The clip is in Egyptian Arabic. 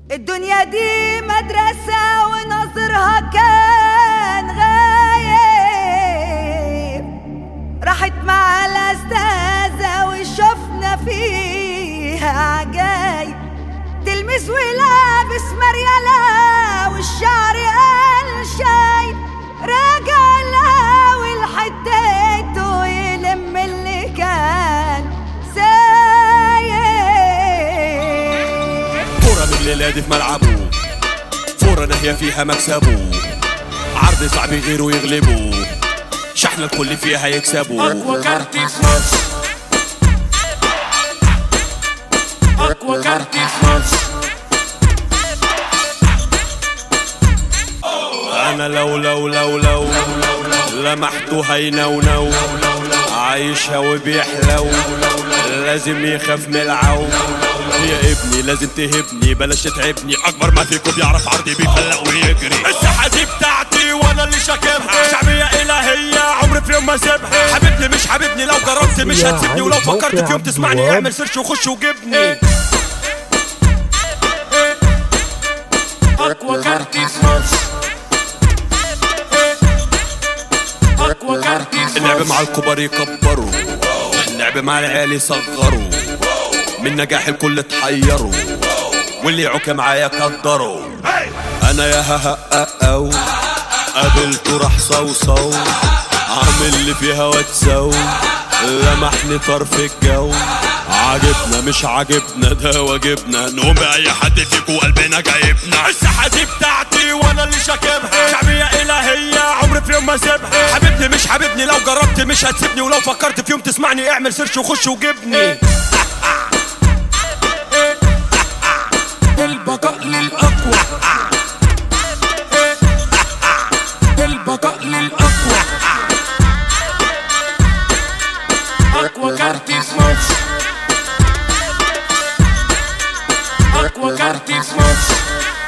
الدنيا دي مدرسة ونظرها كان غايب راحت مع الأستاذة وشفنا فيها عجايب تلمس ولابس مريالة والشعر قال شايب راجع لاول حتته يلم اللي كان سايب كرة من الليلة دي في ملعبه فورة ناهية فيها مكسبه عرض صعب غيره يغلبه شحن الكل فيها يكسبوا اقوى كارت في مصر اقوى كارت في مصر انا لو لو لو لو لمحته هينونو عايشها وبيحلو لازم يخاف من العو يا ابني لازم تهبني بلاش تتعبني اكبر ما فيكم بيعرف عرضي بيفلق ويجري الساحه دي بتاعتي وانا اللي شاكبها شعبيه الهيه عمري في يوم ما اسيبها حبيبني مش حبيبني لو جربت مش يا هتسيبني ولو علي فكرت في يوم موقع تسمعني الواد. اعمل سيرش وخش وجبني اقوى كارت في مصر اقوى كارت في اللعب مصر مع الكبار يكبروا اللعب مع العيال يصغروا من نجاح الكل تحيروا واللي يعوك معايا قدروا انا يا ها ها او قابلته راح صوصو عامل اللي فيها واتسو لمحني طرف الجو عاجبنا مش عاجبنا ده واجبنا نقوم بأي حد فيكو قلبنا جايبنا الساحة دي بتاعتي وانا اللي شاكبها شعبية إلهية عمري في يوم ما اسيبها حبيبني مش حبيبني لو جربت مش هتسيبني ولو فكرت في يوم تسمعني اعمل سيرش وخش وجبني البقاء للاقوى البقاء للاقوى اقوى كارت في مصر اقوى كارت في مصر